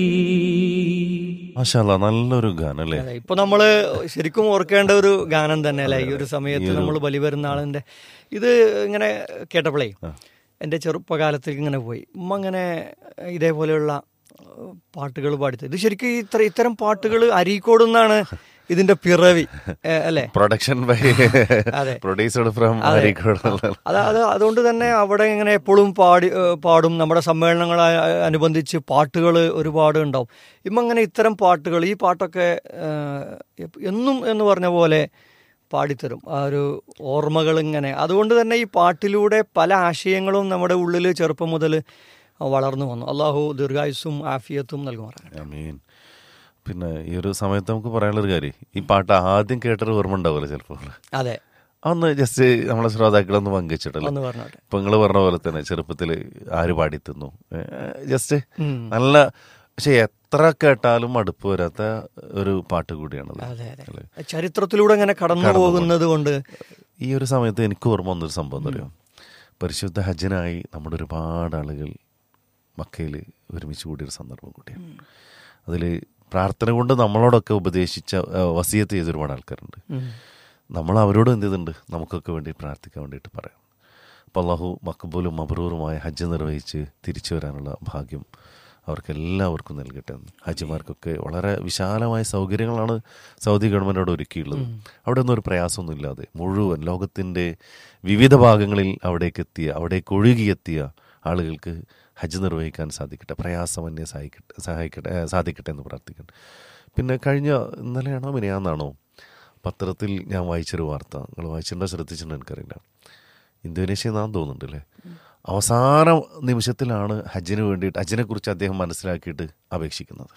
മാഷാല്ല നല്ലൊരു ഗാനം അല്ലേ അതെ ഇപ്പൊ നമ്മള് ശരിക്കും ഓർക്കേണ്ട ഒരു ഗാനം തന്നെ അല്ലേ ഈ ഒരു സമയത്ത് നമ്മൾ ബലിവരുന്നാളിന്റെ ഇത് ഇങ്ങനെ കേട്ടപ്പോഴേ എൻ്റെ ചെറുപ്പകാലത്തേക്ക് ഇങ്ങനെ പോയി ഉമ്മ ഇങ്ങനെ ഇതേപോലെയുള്ള പാട്ടുകൾ പാടിത്തത് ഇത് ശരിക്കും ഈ ഇത്ര ഇത്തരം പാട്ടുകൾ അരീക്കോട് നിന്നാണ് ഇതിന്റെ പിറവി ഏ, അല്ലേ പ്രൊഡക്ഷൻ ബൈ അതെ. പ്രൊഡ്യൂസർഡ് ഫ്രം അരീക്കോട് അത് അത് അതുകൊണ്ട് തന്നെ അവിടെ ഇങ്ങനെ എപ്പോഴും പാടി ഏ, പാടും നമ്മുടെ സമ്മേളനങ്ങൾ അനുബന്ധിച്ച് പാട്ടുകൾ ഒരുപാട് ഉണ്ടാവും ഇപ്പം അങ്ങനെ ഇത്തരം പാട്ടുകൾ ഈ പാട്ടൊക്കെ ഏ, എപ്പ- എന്നും എന്ന് പറഞ്ഞ പോലെ പാടിത്തരും ആ ഒരു ഓർമ്മകൾ ഇങ്ങനെ അതുകൊണ്ട് തന്നെ ഈ പാട്ടിലൂടെ പല ആശയങ്ങളും നമ്മുടെ ഉള്ളിൽ ചെറുപ്പം മുതൽ വളർന്നു വന്നു അള്ളാഹു ദീർഘായുസ്സും ആഫിയത്തും നൽകുമാറാണ് മീൻ പിന്നെ ഈ ഒരു സമയത്ത് നമുക്ക് പറയാനുള്ളൊരു കാര്യം ഈ പാട്ട് ആദ്യം കേട്ടൊരു ഓർമ്മ ഉണ്ടാവില്ല ചിലപ്പോൾ അതെ അന്ന് ജസ്റ്റ് നമ്മളെ ശ്രോതാക്കളൊന്ന് പങ്കുവച്ചിട്ടല്ലോ ഒന്ന് പറഞ്ഞോട്ടെ ഇപ്പൊ നിങ്ങൾ പറഞ്ഞ പോലെ തന്നെ ചെറുപ്പത്തിൽ ആര് പാടി തിന്നു ജസ്റ്റ് ഉം. നല്ല പക്ഷെ എത്ര കേട്ടാലും മടുപ്പ് വരാത്ത ഒരു പാട്ട് കൂടിയാണത് അതെ അതെ ചരിത്രത്തിലൂടെ ഇങ്ങനെ കടന്നു പോകുന്നത് കൊണ്ട് ഈ ഒരു സമയത്ത് എനിക്ക് ഓർമ്മ വന്നൊരു സംഭവം എന്താ അറിയോ പരിശുദ്ധ ഹജ്ജിനായി നമ്മുടെ ഒരുപാട് ആളുകൾ മക്കയിൽ ഒരുമിച്ച് കൂടിയൊരു സന്ദർഭം കൂടിയാണ് അതിൽ പ്രാർത്ഥന കൊണ്ട് നമ്മളോടൊക്കെ ഉപദേശിച്ച ആ, വസിയത്ത് ചെയ്ത ഒരുപാട് ആൾക്കാരുണ്ട് ഉം. നമ്മൾ അവരോട് എന്ത് ചെയ്തിട്ടുണ്ട് നമുക്കൊക്കെ വേണ്ടി പ്രാർത്ഥിക്കാൻ വേണ്ടിയിട്ട് പറയാം അപ്പോൾ അള്ളാഹു മക്കബൂലും മബറൂറുമായ ഹജ്ജ് നിർവഹിച്ച് തിരിച്ചു വരാനുള്ള ഭാഗ്യം അവർക്ക് എല്ലാവർക്കും നൽകട്ടെ എന്ന്. ഹജ്ജിമാർക്കൊക്കെ വളരെ വിശാലമായ സൗകര്യങ്ങളാണ് സൗദി ഗവൺമെൻറ് അവിടെ ഒരുക്കിയുള്ളത് അവിടെ ഒന്നും ഒരു പ്രയാസമൊന്നും ഇല്ലാതെ മുഴുവൻ ലോകത്തിൻ്റെ വിവിധ ഭാഗങ്ങളിൽ അവിടേക്ക് എത്തിയ അവിടേക്ക് ഒഴുകിയെത്തിയ ആളുകൾക്ക് ഹജ്ജ് നിർവഹിക്കാൻ സാധിക്കട്ടെ പ്രയാസമന്യേ സഹായിക്കട്ടെ സഹായിക്കട്ടെ ഏ, സാധിക്കട്ടെ എന്ന് പ്രാർത്ഥിക്കണം പിന്നെ കഴിഞ്ഞ ഇന്നലെയാണോ മിനിയാന്നാണോ പത്രത്തിൽ ഞാൻ വായിച്ചൊരു വാർത്ത നിങ്ങൾ വായിച്ചിട്ടുണ്ടോ ശ്രദ്ധിച്ചിട്ടുണ്ടോ എനിക്കറിയില്ല ഇന്തോനേഷ്യ എന്നാന്ന് തോന്നുന്നുണ്ട് അല്ലേ അവസാന നിമിഷത്തിലാണ് ഹജ്ജിന് വേണ്ടിയിട്ട് ഹജ്ജിനെ കുറിച്ച് അദ്ദേഹം മനസ്സിലാക്കിയിട്ട് അപേക്ഷിക്കുന്നത്